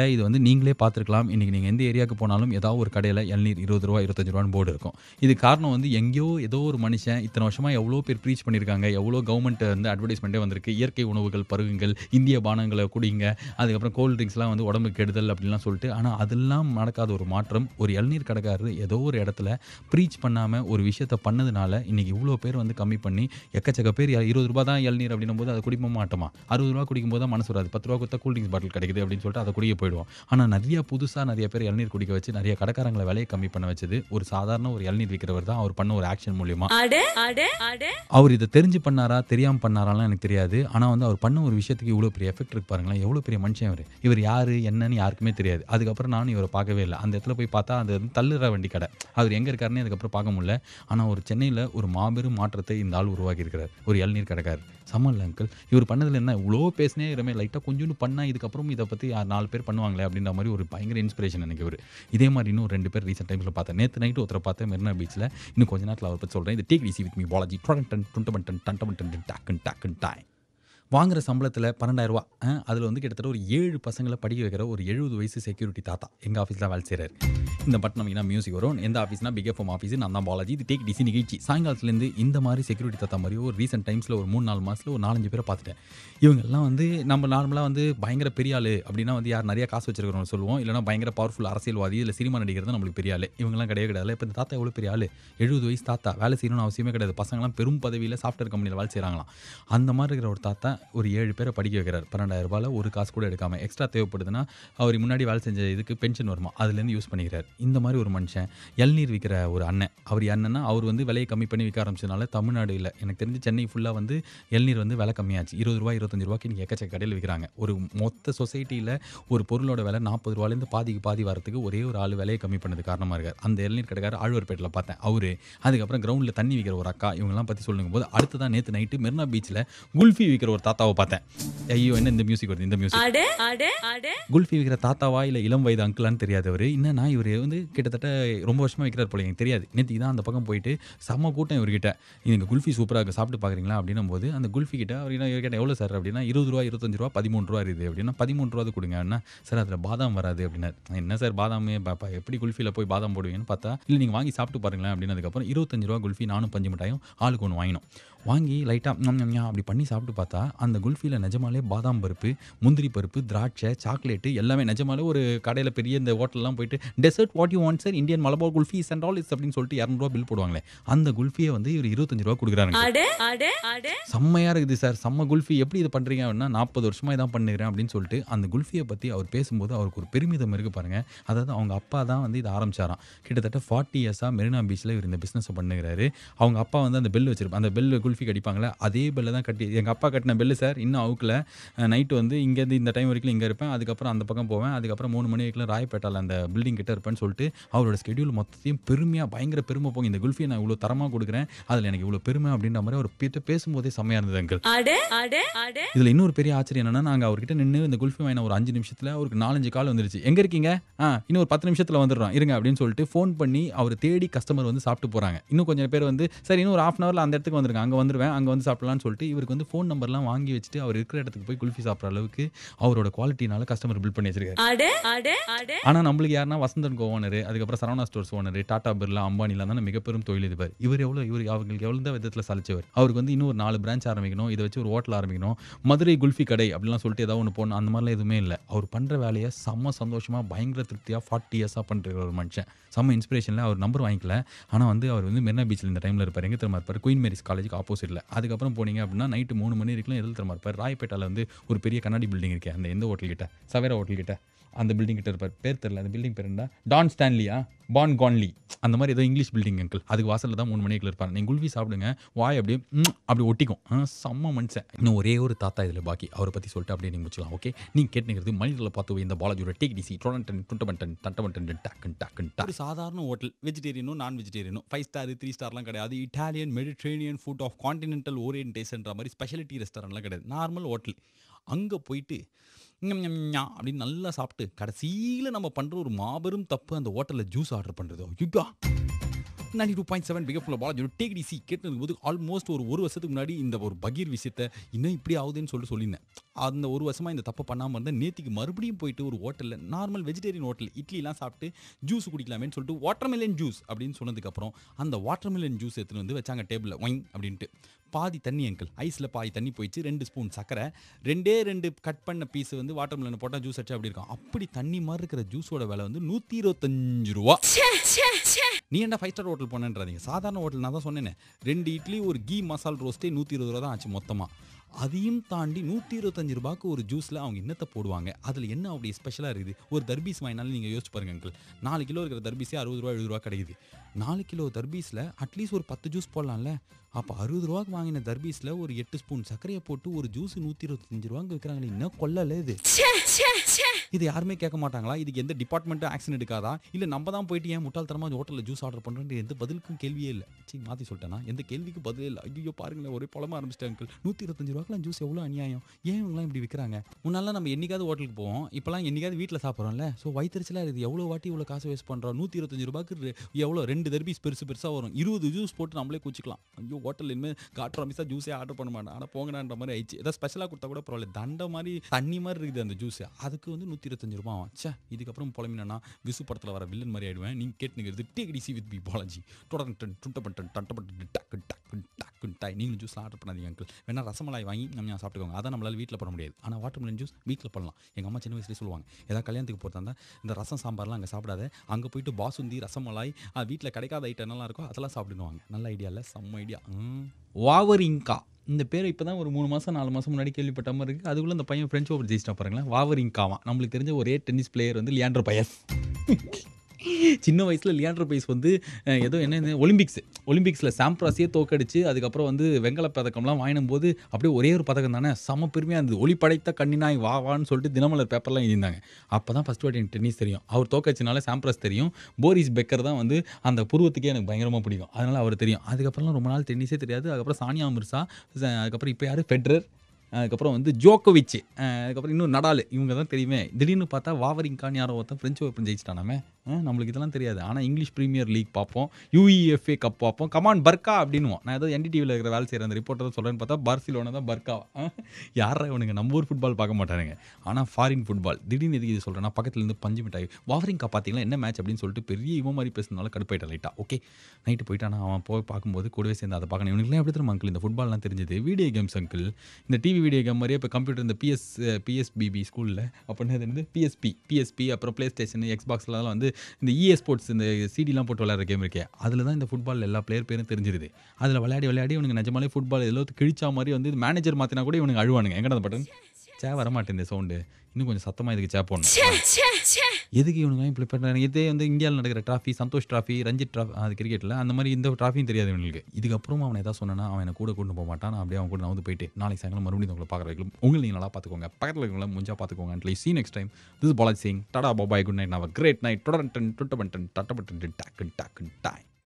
நீங்களே பார்த்துருக்கலாம் இன்றைக்கி நீங்கள் எந்த ஏரியாவுக்கு போனாலும் ஏதாவது ஒரு கடையில் இளநீர் இருபது ரூபா இருபத்தஞ்சு ரூபான்னு போர்டு இருக்கும் இது காரணம் வந்து எங்கேயோ ஏதோ ஒரு மனுஷன் இத்தனை வருஷமாக எவ்வளோ பேர் ப்ரீச் பண்ணியிருக்காங்க எவ்வளோ கவர்மெண்ட் வந்து அட்வர்டைஸ்மெண்ட்டே வந்திருக்கு இயற்கை உணவுகள் பருகுங்கள் இந்திய பானங்களை குடிங்க அதுக்கப்புறம் கோல்ட் ட்ரிங்க்ஸ்லாம் வந்து உடம்புக்கு கெடுதல் அப்படின்லாம் சொல்லிட்டு ஆனால் அதெல்லாம் நடக்காத ஒரு மாற்றம் ஒரு இளநீர் கடைக்காரர் ஏதோ ஒரு இடத்துல ப்ரீச் பண்ணாமல் ஒரு விஷயத்த பண்ணதுனால இன்றைக்கி இவ்வளோ பேர் வந்து கம்மி பண்ணி எக்கச்சக்க பேர் யா- இருபது ரூபா தான் இளநீர் அப்படின்னும் போது அதை குடிக்க மாட்டோமா அறுபது ரூபா குடிக்கும் போது தான் மனசு வராது பத்து ரூபா கொடுத்தா கூல் ட்ரிங்க்ஸ் பாட்டில் கிடைக்குது அப்படின்னு சொல்லிட்டு அதை குடிக்க போயிடுவோம் ஆனால் நிறைய புதுசாக நிறைய பேர் இளநீர் குடிக்க வச்சு நிறைய கடைக்காரங்களை விலையை கம்மி பண்ண வச்சது ஒரு சாதாரண ஒரு இளநீர் விற்கிறவர் தான் அவர் பண்ண ஒரு ஆக்ஷன் மூலியமா அட அட அட அவர் இதை தெரிஞ்சு பண்ணாரா தெரியாமல் பண்ணாராலாம் எனக்கு தெரியாது ஆனால் வந்து அவர் பண்ண ஒரு விஷயத்துக்கு இவ்வளோ பெரிய எஃபெக்ட் இருக்கு பாருங்களேன் எவ்வளோ பெரிய மனுஷன் இவர் இவர் யார் என்னன்னு யாருக்குமே தெரியாது அதுக்கப்புறம் நானும் இவரை பார்க்கவே இல்லை அந்த இடத்துல போய் பார்த்தா அது வந்து தள்ளுற வண்டி கடை அவர் எங்கே இருக்காருன்னு அதுக்கப்புறம் பார்க்க முடியல ஆனால் ஒரு சென்னையில் ஒரு மாபெரும் மாற்றத்தை இந்த ஆள் உருவாக்கி இருக்கிறார் ஒரு இளநீர் கடைக்காரர் சம்மல்ல அங்கிள் இவர் பண்ணதில் என்ன இவ்வளோ பேசினே இருமே லைட்டாக கொஞ்சோண்டு பண்ணால் இதுக்கப்புறம் இதை பற்றி நாலு பேர் பண்ணுவாங்களே அப்படின்ற மாதிரி ஒரு பயங்கர இன்ஸ்பிரேஷன் எனக்கு இவர் இதே மாதிரி இன்னும் ரெண்டு பேர் ரீசெண்ட் டைம்ஸில் பார்த்தேன் நேற்று நைட்டு ஒருத்தரை பார்த்தேன் மெரினா பீச்சில் இன்னும் கொஞ்ச நேரத்தில் அவர் பற்றி சொல்கிறேன் இது take easy with me Balaji டன் டன் டுண்ட டன் டன் டன் டாக்குன் டாக்குன் டாய் வாங்குற சம்பளத்தில் பன்னெண்டாயிரரூவா அதில் வந்து கிட்டத்தட்ட ஒரு ஏழு பசங்களை படிக்க வைக்கிற ஒரு எழுபது வயசு செக்யூரிட்டி தாத்தா எங்கள் ஆஃபீஸில் வேலை செய்கிறார் இந்த பட்டம் நமக்கு மியூசிக் வரும் எந்த ஆஃபீஸ்னா பிக் எஃப்எம் ஆஃபீஸ் நான் தான் பாலாஜி இது டேக் டிசி நிகழ்ச்சி சாயங்காலத்துலேருந்து இந்த மாதிரி செக்யூரிட்டி தாத்தா மாதிரி ஒரு ரீசெண்ட் டைம்ஸில் ஒரு மூணு நாலு மாதத்தில் ஒரு நாலஞ்சு பேரை பார்த்துட்டேன் இவங்கெல்லாம் வந்து நம்ம நார்மலாக வந்து பயங்கர பெரிய ஆள் அப்படின்னா வந்து யார் நிறைய காசு வச்சிருக்கிறவங்க சொல்லுவோம் இல்லைனா பயங்கர பவர்ஃபுல் அரசியல்வாதி இல்லை சினிமா நடிகர் தான் நம்மளுக்கு பெரிய ஆள் இவங்கெல்லாம் கிடையவே கிடையாது இப்போ இந்த தாத்தா எவ்வளோ பெரிய ஆள் எழுபது வயசு தாத்தா வேலை செய்யணும்னு அவசியமே கிடையாது பசங்களாம் பெரும் பதவியில் சாஃப்ட்வேர் கம்பெனியில் வேலை செய்கிறாங்களாம் அந்த மாதிரி இருக்கிற ஒரு தாத்தா ஒரு ஏழு பேரை படிக்க வைக்கிறார் பன்னெண்டாயிரம் ரூபாயில் ஒரு காசு கூட எடுக்காம எக்ஸ்ட்ரா தேவைப்படுதுன்னா அவர் முன்னாடி வேலை செஞ்ச இதுக்கு பென்ஷன் வருமா அதுலேருந்து யூஸ் பண்ணிக்கிறார் இந்த மாதிரி ஒரு மனுஷன் இளநீர் விற்கிற ஒரு அண்ணன் அவர் என்னன்னா அவர் வந்து விலையை கம்மி பண்ணி விற்க ஆரம்பிச்சதுனால தமிழ்நாடு இல்லை எனக்கு தெரிஞ்சு சென்னை ஃபுல்லாக வந்து இளநீர் வந்து விலை கம்மியாச்சு இருபது ரூபா இருபத்தஞ்சு ரூபாய்க்கு நீங்கள் எக்கச்சக்க கடையில் விற்கிறாங்க ஒரு மொத்த சொசைட்டியில் ஒரு பொருளோட விலை நாற்பது ரூபாலேருந்து பாதிக்கு பாதி வரதுக்கு ஒரே ஒரு ஆள் விலையை கம்மி பண்ணது காரணமாக இருக்கார் அந்த இளநீர் கடைக்கார ஆழ்வார்பேட்டில் பார்த்தேன் அவரு அதுக்கப்புறம் கிரவுண்டில் தண்ணி விற்கிற ஒரு அக்கா இவங்கெல்லாம் பற்றி சொல்லுங்க போது அடுத்ததான் நேற்று நைட்டு மெரினா பீச்சில் குல்ஃபி விற்கிற ஒரு தாத்தாவை பார்த்தேன் ஐயோ என்ன இந்த மியூசிக் வருது இந்த மியூசிக் அட அட அட குல்ஃபி விற்கிற தாத்தாவா இல்லை இளம் வயது அங்கிளான்னு தெரியாது அவர் என்னன்னா இவர் வந்து கிட்டத்தட்ட ரொம்ப வருஷமாக விற்கிறார் போல எனக்கு தெரியாது நேற்று தான் அந்த பக்கம் போயிட்டு செம்ம கூட்டம் இவர்கிட்ட இந்த குல்ஃபி சூப்பராக இருக்கு சாப்பிட்டு பார்க்குறீங்களா அப்படின்னும் போது அந்த குல்ஃபி கிட்ட அவர் என்ன இவர் கேட்ட எவ்வளோ சார் அப்படின்னா இருபது ரூபா இருபத்தஞ்சு ரூபா பதிமூணு ரூபா இருக்குது அப்படின்னா பதிமூணு ரூபா கொடுங்க என்ன சார் அதில் பாதாம் வராது அப்படின்னா என்ன சார் பாதாமே பாப்பா எப்படி குல்ஃபியில் போய் பாதாம் போடுவீங்கன்னு பார்த்தா இல்லை நீங்கள் வாங்கி சாப்பிட்டு பாருங்களேன் அப்படின்னதுக்கப்புறம் இருபத்தஞ்சு ரூபா குல்ஃபி நானும் பஞ்சு மிட்டாயும் ஆளுக்கு ஒன்று வாங்கினோம் வாங்கி லைட்டாக அப்படி பண்ணி சாப்பிட்டு பார்த்தா அந்த குல்ஃபியில் நிஜமாலே பாதாம் பருப்பு முந்திரி பருப்பு திராட்சை சாக்லேட்டு எல்லாமே நிஜமாலே ஒரு கடையில் பெரிய இந்த ஹோட்டல்லாம் போயிட்டு dessert what you want sir Indian Malabar kulfi and all is அப்படின்னு சொல்லிட்டு இரநூறுவா பில் போடுவாங்களே அந்த குல்ஃபியை வந்து இவர் இருபத்தஞ்சு ரூபா கொடுக்குறாங்க அட அட அட செம்மையாக இருக்குது சார் செம்ம குல்ஃபி எப்படி இது பண்ணுறீங்க அப்படின்னா நாற்பது வருஷமாக இதான் பண்ணுறேன் அப்படின்னு சொல்லிட்டு அந்த குல்ஃபியை பற்றி அவர் பேசும்போது அவருக்கு ஒரு பெருமிதம் இருக்குது பாருங்கள் அதாவது அவங்க அப்பா தான் வந்து இதை ஆரம்பிச்சாராம் கிட்டத்தட்ட ஃபார்ட்டி இயர்ஸாக மெரினா பீச்சில் இவர் இந்த பிஸ்னஸை பண்ணுகிறாரு அவங்க அப்பா வந்து அந்த பெல் வச்சிருப்பாங்க அந்த பெல் குல்ஃபி கடிப்பாங்களே அதே பெல்லை தான் கட்டி எங்கள் அப்பா கட்டின பெல்லு சார் இன்னும் அவுக்கல நைட்டு வந்து இங்கேருந்து இந்த டைம் வரைக்கும் இங்கே இருப்பேன் அதுக்கப்புறம் அந்த பக்கம் போவேன் அதுக்கப்புறம் மூணு மணி வரைக்கும் ராயப்பேட்டால் அந்த பில்டிங் கிட்ட இருப்பேன்னு சொல்லிட்டு அவரோட ஸ்கெடியூல் மொத்தத்தையும் பெருமையாக பயங்கர பெருமை போங்க இந்த குல்ஃபியை நான் இவ்வளோ தரமாக கொடுக்குறேன் அதில் எனக்கு இவ்வளோ பெருமை அப்படின்ற மாதிரி அவர் கிட்ட பேசும்போதே செம்மையாக இருந்தது அங்கிள் அட அட அட இதில் இன்னொரு பெரிய ஆச்சரியம் என்னன்னா நாங்கள் அவர்கிட்ட நின்று இந்த குல்ஃபி வாங்கின ஒரு அஞ்சு நிமிஷத்தில் அவருக்கு நாலஞ்சு கால் வந்துருச்சு எங்கே இருக்கீங்க ஆ இன்னும் ஒரு பத்து நிமிஷத்தில் வந்துடுறோம் இருங்க அப்படின்னு சொல்லிட்டு ஃபோன் பண்ணி அவர் தேடி கஸ்டமர் வந்து சாப்பிட்டு போகிறாங்க இன்னும் கொஞ்சம் பேர் வந்து சரி இன்னும் ஒரு ஹாஃப் அன் ஹவரில் அந்த இடத்துக்கு வந்துருங்க அங்கே வந்துருவேன் அங்கே வந்து சாப்பிடலாம்னு சொல்லிட்டு இவருக்கு வந்து ஃபோன் நம்பர்லாம் வாங்கி வச்சுட்டு அவர் இருக்கிற இடத்துக்கு போய் குல்ஃபி சாப்பிட்ற அளவுக்கு அவரோட குவாலிட்டினால கஸ்டமர் பில் பண்ணி வச்சிருக்காரு அட அட அட ஆனால் நம்மளுக்கு யாருன்னா வசந்தன் கோ ஓனர் அதுக்கப்புறம் சரவணா ஸ்டோர்ஸ் ஓனர் டாடா பிர்லா அம்பானிலாம் தானே மிகப்பெரும் தொழில் இதுவர் இவர் எவ்வளோ இவர் அவங்களுக்கு எவ்வளோ தான் விதத்தில் சலிச்சவர் அவருக்கு வந்து இன்னும் ஒரு நாலு பிரான்ச் ஆரம்பிக்கணும் இதை வச்சு ஒரு ஹோட்டல் ஆரம்பிக்கணும் மதுரை குல்ஃபி கடை அப்படிலாம் சொல்லிட்டு ஏதாவது ஒன்று போடணும் அந்த மாதிரிலாம் எதுவுமே இல்லை அவர் பண்ணுற வேலையை செம்ம சந்தோஷமாக பயங்கர திருப்தியாக ஃபார்ட்டி இயர்ஸாக பண்ணுற ஒரு மனுஷன் செம்ம இன்ஸ்பிரேஷனில் அவர் நம்பர் வாங்கிக்கல ஆனால் வந்து அவர் வந்து மெரினா பீச்சில் இந்த டைமில் இருப்பார் எங்கே திரும்ப இருப்பார் குயின் மேரிஸ் காலேஜுக்கு ஆப்போசிட்டில் அதுக்கப்புறம் போனீங்க அப்படின்னா நைட்டு மூணு மணி வரைக்கும் எதில் திரும்ப இருப்பார் ராயப்பேட்டாவில் வந்து ஒரு பெரிய கண்ணாடி பில்டிங் இருக்கே அந்த எந்த ஹோட்டல் கிட்ட சவேரா ஹோட்டல் கிட்ட அந்த பில்டிங் கிட்ட இருப்பார் பேர் தெரியல அந்த பில்டிங் பேர் என்ன டான் ஸ்டான்லியா பான் கான்லி அந்த மாதிரி ஏதோ இங்கிலீஷ் பில்டிங் அங்கிள் அதுக்கு வாசலில் தான் மூணு மணிக்கு இருப்பார் நீங்கள் குல்ஃபி சாப்பிடுங்க வாய் அப்படியே ம், அப்படி ஒட்டிக்கும் ஆ, செம்ம மனுஷன் இன்னும் ஒரே ஒரு தாத்தா இதில் பாக்கி அவரை பற்றி சொல்லிட்டு அப்படியே நீங்கள் முடிச்சுக்கலாம் ஓகே நீங்கள் கேட்டுங்கிறது மனிதர்களை பார்த்து இந்த பாலாஜியோட டேக் டிசி டொனட்டன் டுண்டமண்டன் டண்டமண்டன் டக்குன் டக்குன் ஒரு சாதாரண ஹோட்டல் வெஜிடேரியனும் நான் வெஜிடேரியனும் ஃபைவ் ஸ்டார் த்ரீ ஸ்டார்லாம் கிடையாது Italian Mediterranean food of continental ஓரியன்டேஷன்ற மாதிரி ஸ்பெஷாலிட்டி ரெஸ்டாரண்ட்லாம் கிடையாது நார்மல் ஹோட்டல் அங்கே போயிட்டு ஞம் ஞம் ஞா அப்படின்னு நல்லா சாப்பிட்டு கடைசியில் நம்ம பண்ணுற ஒரு மாபெரும் தப்பு அந்த ஹோட்டலில் ஜூஸ் ஆர்டர் பண்ணுறது ஐயா நைன்டி டூ பாயிண்ட் செவன் பிகப் பாலாஜி டேக் டி சி கேட்டு போது ஆல்மோஸ்ட் ஒரு ஒரு வருஷத்துக்கு முன்னாடி இந்த ஒரு பகீர் விஷயத்த இன்னும் இப்படி ஆகுதுன்னு சொல்லிட்டு சொல்லியிருந்தேன் அந்த ஒரு வருஷமாக இந்த தப்பை பண்ணாமல் இருந்தேன் நேத்திக்கு மறுபடியும் போயிட்டு ஒரு ஹோட்டலில் நார்மல் வெஜிடேரியன் ஹோட்டல் இட்லிலாம் சாப்பிட்டு ஜூஸ் குடிக்கலாமேன்னு சொல்லிட்டு வாட்டர்மெலன் ஜூஸ் அப்படின்னு சொன்னதுக்கப்புறம் அந்த வாட்டர்மெலன் ஜூஸ் எடுத்துன்னு வந்து வச்சாங்க டேபிளில் ஒயின் அப்படின்ட்டு பாதி தண்ணி அங்கிள் ஐஸில் பாதி தண்ணி போயிடுச்சு ரெண்டு ஸ்பூன் சக்கரை ரெண்டே ரெண்டு கட் பண்ண பீஸ் வந்து வாட்டர்மெலன் போட்டால் ஜூஸ் அடிச்சா அப்படி இருக்கும் அப்படி தண்ணி மாதிரி இருக்கிற ஜூஸோட விலை வந்து நூற்றி இருபத்தஞ்சு ரூபா நீ என்ன ஃபைவ் ஸ்டார் ஹோட்டல் போனேன்றாதீங்க சாதாரண ஹோட்டல் நான் தான் சொன்னேனே ரெண்டு இட்லி ஒரு கீ மசால் ரோஸ்ட்டே நூற்றி இருபது ரூபா தான் ஆச்சு மொத்தமாக அதையும் தாண்டி நூற்றி இருபத்தஞ்சு ரூபாய்க்கு ஒரு ஜூஸில் அவங்க என்னத்தை போடுவாங்க அதில் என்ன அப்படி ஸ்பெஷலாக இருக்குது ஒரு தர்பீஸ் வாங்கினாலும் நீங்கள் யோசிச்சு பாருங்க அங்கிள் நாலு கிலோ இருக்கிற தர்பீஸே அறுபது ரூபா எழுபது ரூபா கிடைக்குது நாலு கிலோ தர்பீஸில் அட்லீஸ்ட் ஒரு பத்து ஜூஸ் போடலாம்ல அப்போ அறுபது ரூபாய்க்கு வாங்கின தர்பீஸில் ஒரு எட்டு ஸ்பூன் சர்க்கரையை போட்டு ஒரு ஜூஸ் நூற்றி இருபத்தஞ்சு ரூபாய்க்கு விற்கிறாங்களே இன்னும் கொல்லல இது இது யாருமே கேட்க மாட்டாங்களா இதுக்கு எந்த டிபார்ட்மெண்ட்டும் ஆக்ஷன் எடுக்காதா இல்லை நம்ம தான் போயிட்டு ஏன் முட்டாள்தனமாக ஹோட்டலில் ஜூஸ் ஆர்டர் பண்ணுறோன்னு எந்த பதிலுக்கும் கேள்வியே இல்லை சீ மாற்றி சொல்லிட்டேனா எந்த கேள்விக்கும் பதிலே இல்லை ஐயோ பாருங்களேன் ஒரே பழமா ஆரம்பிச்சிட்டேன் அங்கிள் நூற்றி இருபத்தஞ்சு ரூபாய்க்குலாம் ஜூஸ் எவ்வளோ அநியாயம் ஏன் இவங்களாம் இப்படி விற்கிறாங்க முன்னாலாம் நம்ம என்னைக்காவது ஹோட்டலுக்கு போவோம் இப்போலாம் என்னைக்காவது வீட்டில் சாப்பிட்றோம்ல ஸோ வயிற்றுச்சலாக இருக்குது எவ்வளோ வாட்டி இவ்வளோ காசு வேஸ்ட் பண்ணுறோம் நூற்றி இருபத்தஞ்சு ரூபாய்க்கு ரெ- எவ்வளோ ரெண்டு தர்பீஸ் பெருசு பெருசாக வரும் இருபது ஜூஸ் போட்டு நம்மளே குச்சிக்கலாம் ஐயோ ஹோட்டல் இனிமேல் காட்டுற மிஸ்ஸாக ஜூஸே ஆர்டர் பண்ண மாட்டேன் ஆனால் போங்கடான்ற மாதிரி ஆயிடுச்சு ஏதாவது ஸ்பெஷலாக கொடுத்தா கூட பரவாயில்ல தண்டை மாதிரி தண்ணி மாதிரி இருக்குது அந்த ஜூஸ் அதுக்கு வந்து நூற்றி இருபத்தஞ்சு ரூபா ஆகும் ச்சே இதுக்கப்புறம் புலம்பினா விசு படத்தில் வர வில்லன் மாதிரி ஆயிடுவேன் நீங்கள் கேட்டுங்கிறது டேக் வித் பி பாலாஜி தொடர்ந்து டன் துண்டப்பட்டன் டண்டப்பட்டு டக்கு டக்கு டக்கு டாய் நீங்களும் ஜூஸ்லாம் ஆர்டர் பண்ணாதீங்க அங்கிள் வேணா ரசமலாய் வாங்கி நம்ம சாப்பிட்டுக்கோங்க அதான் நம்மளால வீட்டில் பண்ண முடியாது ஆனால் வாட்டர் ஜூஸ் வீட்டில் பண்ணலாம் எங்கள் அம்மா சின்ன வயசுலேயே சொல்லுவாங்க ஏதாவது கல்யாணத்துக்கு போகிறதா இருந்தால் இந்த ரசம் சாம்பார்லாம் அங்கே சாப்பிடாத அங்கே போயிட்டு பாசுந்தி ரசமலாய் வீட்டில் கிடைக்காத ஐட்டம் என்னலாம் இருக்கோ அதெல்லாம் சாப்பிடுவாங்க நல்ல ஐடியா இல்லை செம்ம ஐடியா வாவரிங்கா இந்த பேர் இப்போ தான் ஒரு மூணு மாதம் நாலு மாதம் முன்னாடி கேள்விப்பட்ட மாதிரி இருக்குது அதுக்குள்ளே அந்த பையன் ஃப்ரெஞ்ச் ஓவர் ஜெயிச்சிட்டா பாருங்களேன் வாவரிங்காவா நம்மளுக்கு தெரிஞ்ச ஒரே டென்னிஸ் பிளேயர் வந்து லியாண்டர் பயஸ் சின்ன வயசில் லியாண்டர் பைஸ் வந்து அஹ், ஏதோ என்ன ஒலிம்பிக்ஸ் ஒலிம்பிக்ஸில் சாம்ப்ராஸையே தோக்கடிச்சு அதுக்கப்புறம் வந்து வெங்கல பதக்கம்லாம் வாங்கினும் போது அப்படியே ஒரே ஒரு பதக்கம் தானே செம பெருமையாக இருந்தது ஒளி படைத்த கண்ணினாய் வா வான்னு சொல்லிட்டு தினமலர் பேப்பர்லாம் எழுதியிருந்தாங்க அப்போ தான் ஃபஸ்ட் வாட்டி எனக்கு டென்னிஸ் தெரியும் அவர் தோக்கடிச்சனால சாம்ப்ராஸ் தெரியும் போரிஸ் பெக்கர் தான் வந்து அந்த புருவத்துக்கே எனக்கு பயங்கரமாக பிடிக்கும் அதனால் அவர் தெரியும் அதுக்கப்புறம்லாம் ரொம்ப நாள் டென்னிஸே தெரியாது அதுக்கப்புறம் சானியா மிர்சா அஹ், அதுக்கப்புறம் இப்போ யார் ஃபெட்ரர் அதுக்கப்புறம் வந்து ஜோக்கோவிச் அஹ் அதுக்கப்புறம் இன்னும் நடால் இவங்க தான் தெரியுமே திடீர்னு பார்த்தா வாவரிங்கான் யாரோ ஒருத்தன் ஃப்ரெஞ்ச் ஓப்பன் ஜெயிச்சிட்டானாமே அஹ் நம்மளுக்கு இதெல்லாம் தெரியாது ஆனால் இங்கிலீஷ் பிரீமியர் லீக் பார்ப்போம் யூஇஎஃப்ஏ கப் பார்ப்போம் கமான் பர்கா அப்படின்னுவோம் நான் ஏதோ என்டிடிவியில் இருக்கிற வேலை செய்கிற அந்த ரிப்போர்ட்டர் சொல்கிறேன்னு பார்த்தா பார்சிலோனா தான் பர்கா யாரா இவனுங்க நம்ம ஊர் ஃபுட்பால் பார்க்க மாட்டானுங்க ஆனால் ஃபாரின் ஃபுட்பால் திடீர்னு எதுக்கு இது சொல்கிறேன்னா பக்கத்துல இருந்து பஞ்சு மிட்டாய் வாவரிங்கா பார்த்தீங்களா என்ன மேட்ச் அப்படின்னு சொல்லிட்டு பெரிய இவன் மாதிரி பேசுனால கடுப்பாயிட்டா லைட்டா ஓகே நைட்டு போயிட்டானா அவன் போய் பார்க்கும்போது கூடவே சேர்ந்து அதை பார்க்கணும் இவனுக்குலாம் எப்படி தெரியுமா அங்கிள் இந்த ஃபுட்பால்லாம் தெரிஞ்சது வீடியோ கேம்ஸ் அங்கிள் இந்த டிவி வீடியோ கேம் மாதிரியே இப்போ கம்ப்யூட்டர் இந்த பிஎஸ் பிஎஸ்பிபி ஸ்கூலில் அப்படின்னு அது வந்து பிஎஸ்பி பிஎஸ்பி அப்புறம் ப்ளே ஸ்டேஷன் எக்ஸ்பாக்ஸ்லாம் வந்து இந்த இஏ ஸ்போர்ட்ஸ் இந்த சிடிலாம் போட்டு விளையாடுற கேம் இருக்கே அதில் தான் இந்த ஃபுட்பால் எல்லா பிளேயர் பேரும் தெரிஞ்சிருது அதில் விளையாடி விளையாடி இவனுக்கு நிஜமாலே ஃபுட்பால் எதிலோ கிழிச்சா மாதிரி வந்து மேனேஜர் மாற்றினா கூட இவனுக்கு அழுவானுங்க எங்கடா அந்த பட்டன் சே வரமாட்டேன் இந்த சவுண்டு இன்னும் கொஞ்சம் சத்தமாக இதுக்கு சே போடணும் எதுக்கு இவனுங்க இப்படி பண்ணுறாங்க இதே வந்து இந்தியாவில் நடக்கிற trophy Santosh trophy Ranji trophy அது கிரிக்கெட்டில் அந்த மாதிரி இந்த ட்ராஃபியும் தெரியாது இவனுக்கு இதுக்கப்புறம் அவனை ஏதாவது சொன்னா அவன் என்னை கூட கொண்டு போக மாட்டான் நான் அப்படியே அவன் கூட நான் வந்து போயிட்டு நாளைக்கு சாயங்காலம் மறுபடியும் உங்களை பார்க்குற வைக்கலும் உங்களை நீங்கள் நல்லா பார்த்துக்கோங்க பக்கத்தில் இருக்கவங்கள முடிஞ்சா பார்த்துக்கோங்க and see next time this Balaji sing tata bye bye good night நான் கிரேட் நைட் தொடர்ந்து டுட்ட பண்டன் டட்ட பண்டன் டாக்கு டாக்கு டாய்